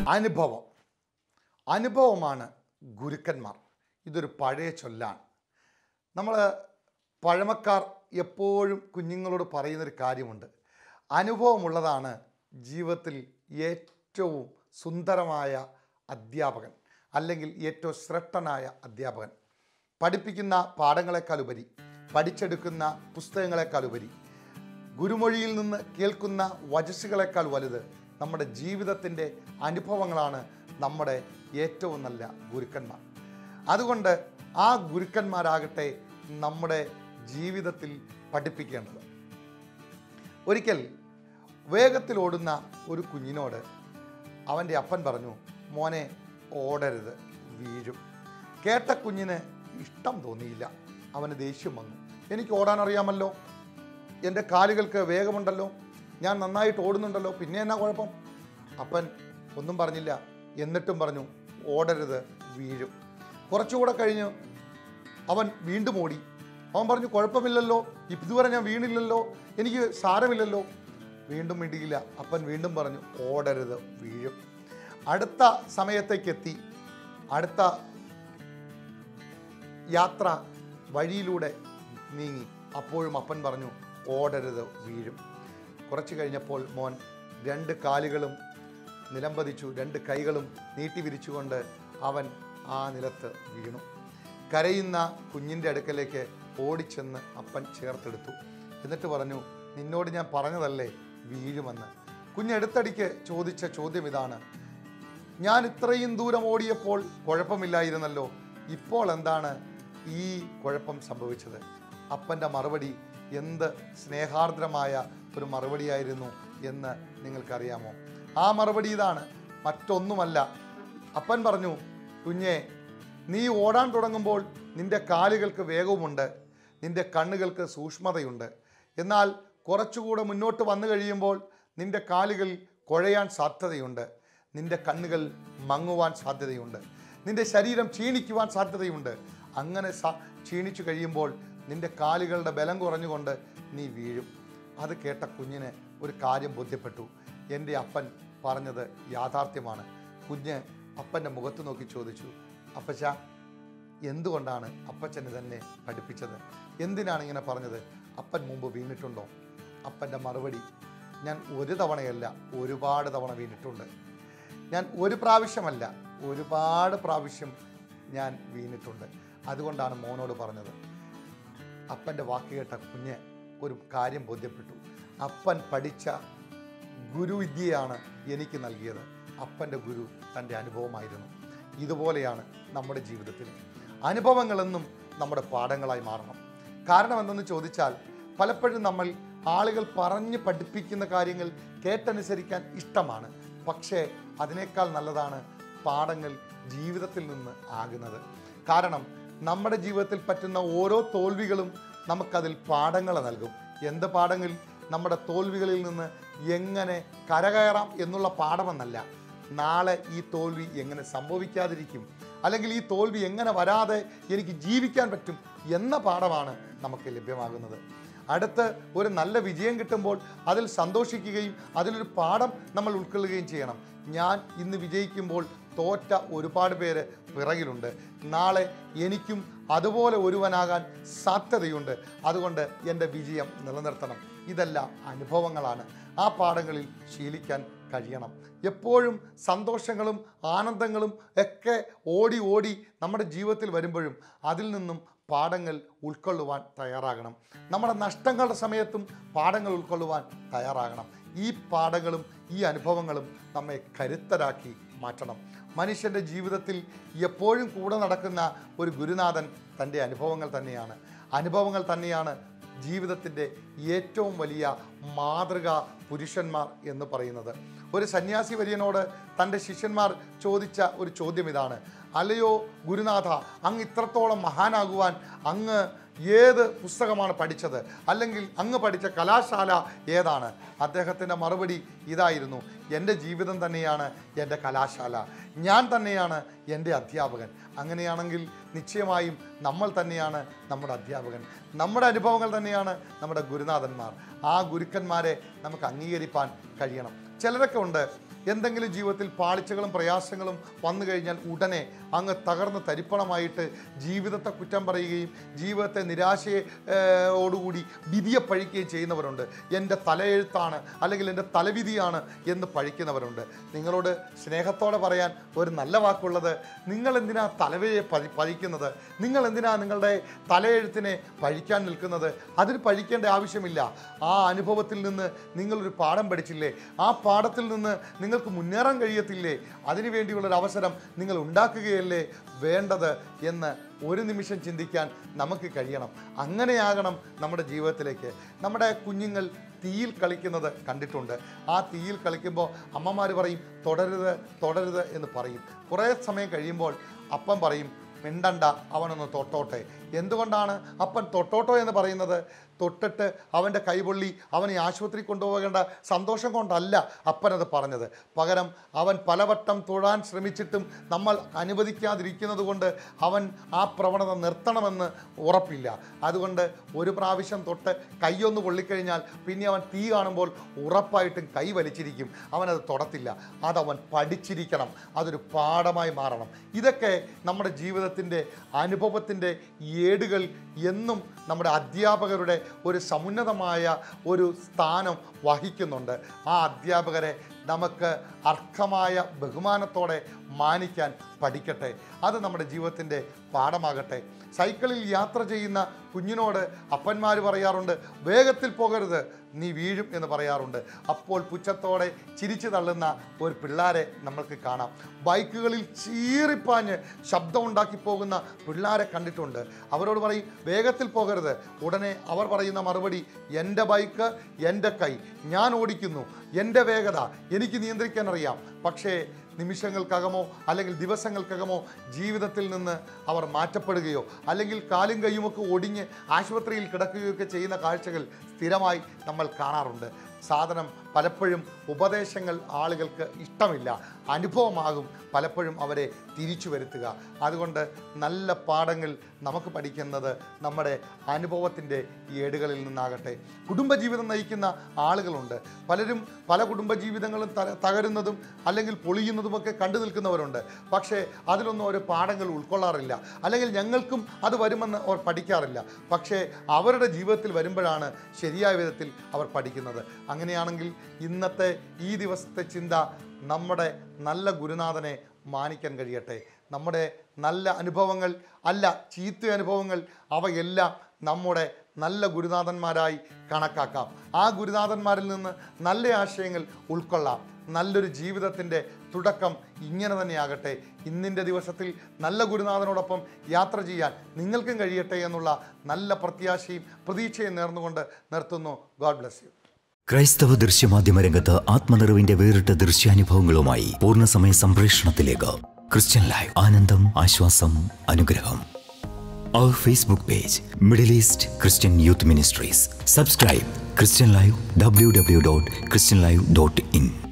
അനുഭവം അനുഭവമാണ് ഗുരുക്കന്മാർ ഇതൊരു പഴയ ചൊല്ലാണ് നമ്മൾ പഴമക്കാർ എപ്പോഴും കുഞ്ഞുങ്ങളോട് പറയുന്നൊരു കാര്യമുണ്ട് അനുഭവമുള്ളതാണ് ജീവിതത്തിൽ ഏറ്റവും സുന്ദരമായ അധ്യാപകൻ അല്ലെങ്കിൽ ഏറ്റവും ശ്രേഷ്ഠനായ അധ്യാപകൻ പഠിപ്പിക്കുന്ന പാഠങ്ങളെക്കാൾ ഉപരി പഠിച്ചെടുക്കുന്ന പുസ്തകങ്ങളെക്കാൾ ഉപരി ഗുരുമൊഴിയിൽ നിന്ന് കേൾക്കുന്ന വചസ്സുകളെക്കാൾ വലുത് നമ്മുടെ ജീവിതത്തിൻ്റെ അനുഭവങ്ങളാണ് നമ്മുടെ ഏറ്റവും നല്ല ഗുരുക്കന്മാർ അതുകൊണ്ട് ആ ഗുരുക്കന്മാരാകട്ടെ നമ്മുടെ ജീവിതത്തിൽ പഠിപ്പിക്കേണ്ടത് ഒരിക്കൽ വേഗത്തിൽ ഓടുന്ന ഒരു കുഞ്ഞിനോട് അവൻ്റെ അപ്പൻ പറഞ്ഞു മോനെ ഓടരുത് വീഴും കേട്ട കുഞ്ഞിന് ഇഷ്ടം തോന്നിയില്ല അവന് ദേഷ്യം വന്നു എനിക്ക് ഓടാൻ അറിയാമല്ലോ എൻ്റെ കാലുകൾക്ക് വേഗമുണ്ടല്ലോ ഞാൻ നന്നായിട്ട് ഓടുന്നുണ്ടല്ലോ പിന്നെ എന്നാ കുഴപ്പം അപ്പൻ ഒന്നും പറഞ്ഞില്ല എന്നിട്ടും പറഞ്ഞു ഓടരുത് വീഴും കുറച്ചുകൂടെ കഴിഞ്ഞ് അവൻ വീണ്ടും ഓടി അവൻ പറഞ്ഞു കുഴപ്പമില്ലല്ലോ ഇതുവരെ ഞാൻ വീണില്ലല്ലോ എനിക്ക് സാരമില്ലല്ലോ വീണ്ടും മിണ്ടിയില്ല അപ്പൻ വീണ്ടും പറഞ്ഞു ഓടരുത് വീഴും അടുത്ത സമയത്തേക്ക് എത്തി അടുത്ത യാത്ര വഴിയിലൂടെ നീങ്ങി അപ്പോഴും അപ്പൻ പറഞ്ഞു ഓടരുത് വീഴും കുറച്ച് കഴിഞ്ഞപ്പോൾ മോൻ രണ്ട് കാലുകളും നിലംപതിച്ചു രണ്ട് കൈകളും നീട്ടി വിരിച്ചുകൊണ്ട് അവൻ ആ നിലത്ത് വീണു കരയുന്ന കുഞ്ഞിൻ്റെ അടുക്കലേക്ക് ഓടിച്ചെന്ന് അപ്പൻ ചേർത്തെടുത്തു എന്നിട്ട് പറഞ്ഞു നിന്നോട് ഞാൻ പറഞ്ഞതല്ലേ വീഴുമെന്ന് കുഞ്ഞെടുത്തടിക്ക് ചോദിച്ച ചോദ്യം ഇതാണ് ഞാൻ ഇത്രയും ദൂരം ഓടിയപ്പോൾ കുഴപ്പമില്ലായിരുന്നല്ലോ ഇപ്പോൾ എന്താണ് ഈ കുഴപ്പം സംഭവിച്ചത് അപ്പൻ്റെ മറുപടി എന്ത് സ്നേഹാർദ്രമായ ഒരു മറുപടിയായിരുന്നു എന്ന് നിങ്ങൾക്കറിയാമോ ആ മറുപടി ഇതാണ് മറ്റൊന്നുമല്ല അപ്പൻ പറഞ്ഞു കുഞ്ഞെ നീ ഓടാൻ തുടങ്ങുമ്പോൾ നിന്റെ കാലുകൾക്ക് വേഗവുമുണ്ട് നിന്റെ കണ്ണുകൾക്ക് സൂക്ഷ്മതയുണ്ട് എന്നാൽ കുറച്ചുകൂടെ മുന്നോട്ട് വന്നു കഴിയുമ്പോൾ നിന്റെ കാലുകൾ കുഴയാൻ സാധ്യതയുണ്ട് നിന്റെ കണ്ണുകൾ മങ്ങുവാൻ സാധ്യതയുണ്ട് നിന്റെ ശരീരം ക്ഷീണിക്കുവാൻ സാധ്യതയുണ്ട് അങ്ങനെ സ- ക്ഷീണിച്ചു കഴിയുമ്പോൾ നിന്റെ കാലുകളുടെ ബലം കുറഞ്ഞുകൊണ്ട് നീ വീഴും അത് കേട്ട കുഞ്ഞിന് ഒരു കാര്യം ബോധ്യപ്പെട്ടു എൻ്റെ അപ്പൻ പറഞ്ഞത് യാഥാർത്ഥ്യമാണ് കുഞ്ഞ് അപ്പൻ്റെ മുഖത്ത് നോക്കി ചോദിച്ചു അപ്പച്ച എന്തുകൊണ്ടാണ് അപ്പച്ചന് തന്നെ പഠിപ്പിച്ചത് എന്തിനാണ് ഇങ്ങനെ പറഞ്ഞത് അപ്പൻ മുമ്പ് വീണിട്ടുണ്ടോ അപ്പൻ്റെ മറുപടി ഞാൻ ഒരു തവണയല്ല ഒരുപാട് തവണ വീണിട്ടുണ്ട് ഞാൻ ഒരു പ്രാവശ്യമല്ല ഒരുപാട് പ്രാവശ്യം ഞാൻ വീണിട്ടുണ്ട് അതുകൊണ്ടാണ് മോനോട് പറഞ്ഞത് അപ്പൻ്റെ വാക്ക് കേട്ട കുഞ്ഞ് ഒരു കാര്യം ബോധ്യപ്പെട്ടു അപ്പൻ പഠിച്ച ഗുരുവിദ്യയാണ് എനിക്ക് നൽകിയത് അപ്പൻ്റെ ഗുരു തൻ്റെ അനുഭവമായിരുന്നു ഇതുപോലെയാണ് നമ്മുടെ ജീവിതത്തിൽ അനുഭവങ്ങളെന്നും നമ്മുടെ പാഠങ്ങളായി മാറണം കാരണം എന്തെന്ന് ചോദിച്ചാൽ പലപ്പോഴും നമ്മൾ ആളുകൾ പറഞ്ഞ് പഠിപ്പിക്കുന്ന കാര്യങ്ങൾ കേട്ടനുസരിക്കാൻ ഇഷ്ടമാണ് പക്ഷേ അതിനേക്കാൾ നല്ലതാണ് പാഠങ്ങൾ ജീവിതത്തിൽ നിന്ന് ആകുന്നത് കാരണം നമ്മുടെ ജീവിതത്തിൽ പറ്റുന്ന ഓരോ തോൽവികളും നമുക്കതിൽ പാഠങ്ങൾ നൽകും എന്ത് പാഠങ്ങൾ നമ്മുടെ തോൽവികളിൽ നിന്ന് എങ്ങനെ കരകയറാം എന്നുള്ള പാഠമെന്നല്ല നാളെ ഈ തോൽവി എങ്ങനെ സംഭവിക്കാതിരിക്കും അല്ലെങ്കിൽ ഈ തോൽവി എങ്ങനെ വരാതെ എനിക്ക് ജീവിക്കാൻ പറ്റും എന്ന പാഠമാണ് നമുക്ക് ലഭ്യമാകുന്നത് അടുത്ത് ഒരു നല്ല വിജയം കിട്ടുമ്പോൾ അതിൽ സന്തോഷിക്കുകയും അതിലൊരു പാഠം നമ്മൾ ഉൾക്കൊള്ളുകയും ചെയ്യണം ഞാൻ ഇന്ന് വിജയിക്കുമ്പോൾ തോറ്റ ഒരുപാട് പേര് പിറകിലുണ്ട് നാളെ എനിക്കും അതുപോലെ ഒരുവനാകാൻ സാധ്യതയുണ്ട് അതുകൊണ്ട് എൻ്റെ വിജയം നിലനിർത്തണം ഇതെല്ലാം അനുഭവങ്ങളാണ് ആ പാഠങ്ങളിൽ ശീലിക്കാൻ കഴിയണം എപ്പോഴും സന്തോഷങ്ങളും ആനന്ദങ്ങളും ഒക്കെ ഓടി ഓടി നമ്മുടെ ജീവിതത്തിൽ വരുമ്പോഴും അതിൽ നിന്നും പാഠങ്ങൾ ഉൾക്കൊള്ളുവാൻ തയ്യാറാകണം നമ്മുടെ നഷ്ടങ്ങളുടെ സമയത്തും പാഠങ്ങൾ ഉൾക്കൊള്ളുവാൻ തയ്യാറാകണം ഈ പാഠങ്ങളും ഈ അനുഭവങ്ങളും നമ്മെ കരുത്തരാക്കി മാറ്റണം മനുഷ്യൻ്റെ ജീവിതത്തിൽ എപ്പോഴും കൂടെ നടക്കുന്ന ഒരു ഗുരുനാഥൻ തൻ്റെ അനുഭവങ്ങൾ തന്നെയാണ് അനുഭവങ്ങൾ തന്നെയാണ് ജീവിതത്തിൻ്റെ ഏറ്റവും വലിയ മാതൃക പുരുഷന്മാർ എന്ന് പറയുന്നത് ഒരു സന്യാസി വര്യനോട് തൻ്റെ ശിഷ്യന്മാർ ചോദിച്ച ഒരു ചോദ്യം ഇതാണ് അല്ലയോ ഗുരുനാഥ അങ്ങ് ഇത്രത്തോളം മഹാനാകുവാൻ അങ്ങ് ഏത് പുസ്തകമാണ് പഠിച്ചത് അല്ലെങ്കിൽ അങ്ങ് പഠിച്ച കലാശാല ഏതാണ് അദ്ദേഹത്തിൻ്റെ മറുപടി ഇതായിരുന്നു എൻ്റെ ജീവിതം തന്നെയാണ് എൻ്റെ കലാശാല ഞാൻ തന്നെയാണ് എൻ്റെ അധ്യാപകൻ അങ്ങനെയാണെങ്കിൽ നിശ്ചയമായും നമ്മൾ തന്നെയാണ് നമ്മുടെ അധ്യാപകൻ നമ്മുടെ അനുഭവങ്ങൾ തന്നെയാണ് നമ്മുടെ ഗുരുനാഥന്മാർ ആ ഗുരുക്കന്മാരെ നമുക്ക് അംഗീകരിപ്പാൻ കഴിയണം ചിലരൊക്കെ ഉണ്ട് എന്തെങ്കിലും ജീവിതത്തിൽ പാളിച്ചകളും പ്രയാസങ്ങളും വന്നു കഴിഞ്ഞാൽ ഉടനെ അങ്ങ് തകർന്ന് തരിപ്പണമായിട്ട് ജീവിതത്തെ കുറ്റം പറയുകയും ജീവിതത്തെ നിരാശയെ ഏഹ്, ഓടുകൂടി വിധിയെ പഴിക്കുകയും ചെയ്യുന്നവരുണ്ട് എൻ്റെ തലയെഴുത്താണ് അല്ലെങ്കിൽ എൻ്റെ തലവിധിയാണ് എന്ന് പഴിക്കുന്നവരുണ്ട് നിങ്ങളോട് സ്നേഹത്തോടെ പറയാൻ ഒരു നല്ല വാക്കുള്ളത് നിങ്ങൾ എന്തിനാ തലവയെ പഴി പഴിക്കുന്നത് നിങ്ങൾ എന്തിനാ നിങ്ങളുടെ തലയെഴുത്തിനെ പഴിക്കാൻ നിൽക്കുന്നത് അതിന് പഴിക്കേണ്ട ആവശ്യമില്ല ആ അനുഭവത്തിൽ നിന്ന് നിങ്ങളൊരു പാഠം പഠിച്ചില്ലേ ആ പാഠത്തിൽ നിന്ന് നിങ്ങൾക്ക് മുന്നേറാൻ കഴിയത്തില്ലേ അതിനു വേണ്ടിയുള്ളൊരു അവസരം നിങ്ങൾ ഉണ്ടാക്കുകയല്ലേ വേണ്ടത് എന്ന് ഒരു നിമിഷം ചിന്തിക്കാൻ നമുക്ക് കഴിയണം അങ്ങനെയാകണം നമ്മുടെ ജീവിതത്തിലേക്ക് നമ്മുടെ കുഞ്ഞുങ്ങൾ തീയിൽ കളിക്കുന്നത് കണ്ടിട്ടുണ്ട് ആ തീയിൽ കളിക്കുമ്പോൾ അമ്മമാർ പറയും തുടരുത് തുടരുത് എന്ന് പറയും കുറേ സമയം കഴിയുമ്പോൾ അപ്പം പറയും മിണ്ടണ്ട അവനൊന്ന് തൊട്ടോട്ടെ എന്തുകൊണ്ടാണ് അപ്പൻ തൊട്ടോട്ടോ എന്ന് പറയുന്നത് തൊട്ടിട്ട് അവൻ്റെ കൈപൊള്ളി അവനെ ആശുപത്രി കൊണ്ടുപോകേണ്ട സന്തോഷം കൊണ്ടല്ല അപ്പനത് പറഞ്ഞത് പകരം അവൻ പലവട്ടം തൊഴാൻ ശ്രമിച്ചിട്ടും നമ്മൾ അനുവദിക്കാതിരിക്കുന്നത് കൊണ്ട് അവൻ ആ പ്രവണത നിർത്തണമെന്ന് ഉറപ്പില്ല അതുകൊണ്ട് ഒരു പ്രാവശ്യം തൊട്ട് കൈയൊന്ന് പൊള്ളിക്കഴിഞ്ഞാൽ പിന്നെ അവൻ തീ കാണുമ്പോൾ ഉറപ്പായിട്ടും കൈ വലിച്ചിരിക്കും അവനത് തൊടത്തില്ല അതവൻ പഠിച്ചിരിക്കണം അതൊരു പാഠമായി മാറണം ഇതൊക്കെ നമ്മുടെ ജീവിതത്തിൻ്റെ അനുഭവത്തിൻ്റെ ഏടുകൾ എന്നും നമ്മുടെ അധ്യാപകരുടെ ഒരു സമുന്നതമായ ഒരു സ്ഥാനം വഹിക്കുന്നുണ്ട് ആ അധ്യാപകരെ നമുക്ക് അർഹമായ ബഹുമാനത്തോടെ മാനിക്കാൻ പഠിക്കട്ടെ അത് നമ്മുടെ ജീവിതത്തിൻ്റെ പാഠമാകട്ടെ സൈക്കിളിൽ യാത്ര ചെയ്യുന്ന കുഞ്ഞിനോട് അപ്പന്മാർ പറയാറുണ്ട് വേഗത്തിൽ പോകരുത് നീ വീഴും എന്ന് പറയാറുണ്ട് അപ്പോൾ പുച്ഛത്തോടെ ചിരിച്ചു തള്ളുന്ന ഒരു പിള്ളാരെ നമ്മൾക്ക് കാണാം ബൈക്കുകളിൽ ചീറിപ്പാഞ്ഞ് ശബ്ദമുണ്ടാക്കി പോകുന്ന പിള്ളാരെ കണ്ടിട്ടുണ്ട് അവരോട് പറയും വേഗത്തിൽ പോകരുത് ഉടനെ അവർ പറയുന്ന മറുപടി എൻ്റെ ബൈക്ക് എൻ്റെ കൈ ഞാൻ ഓടിക്കുന്നു എൻ്റെ വേഗത എനിക്ക് നിയന്ത്രിക്കാൻ അറിയാം പക്ഷേ നിമിഷങ്ങൾക്കകമോ അല്ലെങ്കിൽ ദിവസങ്ങൾക്കകമോ ജീവിതത്തിൽ നിന്ന് അവർ മാറ്റപ്പെടുകയോ അല്ലെങ്കിൽ കാലും കൈയുമൊക്കെ ഒടിഞ്ഞ് ആശുപത്രിയിൽ കിടക്കുകയൊക്കെ ചെയ്യുന്ന കാഴ്ചകൾ സ്ഥിരമായി നമ്മൾ കാണാറുണ്ട് സാധനം പലപ്പോഴും ഉപദേശങ്ങൾ ആളുകൾക്ക് ഇഷ്ടമില്ല അനുഭവമാകും പലപ്പോഴും അവരെ തിരിച്ചു വരുത്തുക അതുകൊണ്ട് നല്ല പാഠങ്ങൾ നമുക്ക് പഠിക്കുന്നത് നമ്മുടെ അനുഭവത്തിൻ്റെ ഏടുകളിൽ നിന്നാകട്ടെ കുടുംബജീവിതം നയിക്കുന്ന ആളുകളുണ്ട് പലരും പല കുടുംബജീവിതങ്ങളും ത- തകരുന്നതും അല്ലെങ്കിൽ പൊളിയുന്നതുമൊക്കെ കണ്ടു നിൽക്കുന്നവരുണ്ട് പക്ഷേ അതിലൊന്നും ഒരു പാഠങ്ങൾ ഉൾക്കൊള്ളാറില്ല അല്ലെങ്കിൽ ഞങ്ങൾക്കും അത് വരുമെന്ന് അവർ പഠിക്കാറില്ല പക്ഷേ അവരുടെ ജീവിതത്തിൽ വരുമ്പോഴാണ് ശരിയായ വിധത്തിൽ അവർ പഠിക്കുന്നത് അങ്ങനെയാണെങ്കിൽ ഇന്നത്തെ ഈ ദിവസത്തെ ചിന്ത നമ്മുടെ നല്ല ഗുരുനാഥനെ മാനിക്കാൻ കഴിയട്ടെ നമ്മുടെ നല്ല അനുഭവങ്ങൾ അല്ല ചീത്ത അനുഭവങ്ങൾ അവയെല്ലാം നമ്മുടെ നല്ല ഗുരുനാഥന്മാരായി കണക്കാക്കാം ആ ഗുരുനാഥന്മാരിൽ നിന്ന് നല്ല ആശയങ്ങൾ ഉൾക്കൊള്ളാം നല്ലൊരു ജീവിതത്തിൻ്റെ തുടക്കം ഇങ്ങനെ തന്നെയാകട്ടെ ഇന്നിൻ്റെ ദിവസത്തിൽ നല്ല ഗുരുനാഥനോടൊപ്പം യാത്ര ചെയ്യാൻ നിങ്ങൾക്കും കഴിയട്ടെ എന്നുള്ള നല്ല പ്രത്യാശയും പ്രതീക്ഷയും നേർന്നുകൊണ്ട് നിർത്തുന്നു ഗോഡ് ബ്ലെസ് യു ക്രൈസ്തവ ദൃശ്യമാധ്യമ രംഗത്ത് ആത്മനിറവിന്റെ വേറിട്ട ദൃശ്യാനുഭവങ്ങളുമായി പൂർണ്ണസമയ സംപ്രേഷണത്തിലേക്ക് ക്രിസ്ത്യൻ ലൈവ് ആനന്ദം ആശ്വാസം അനുഗ്രഹം അവർ Facebook page Middle East Christian youth ministries subscribe Christian live W W dot Christian live dot in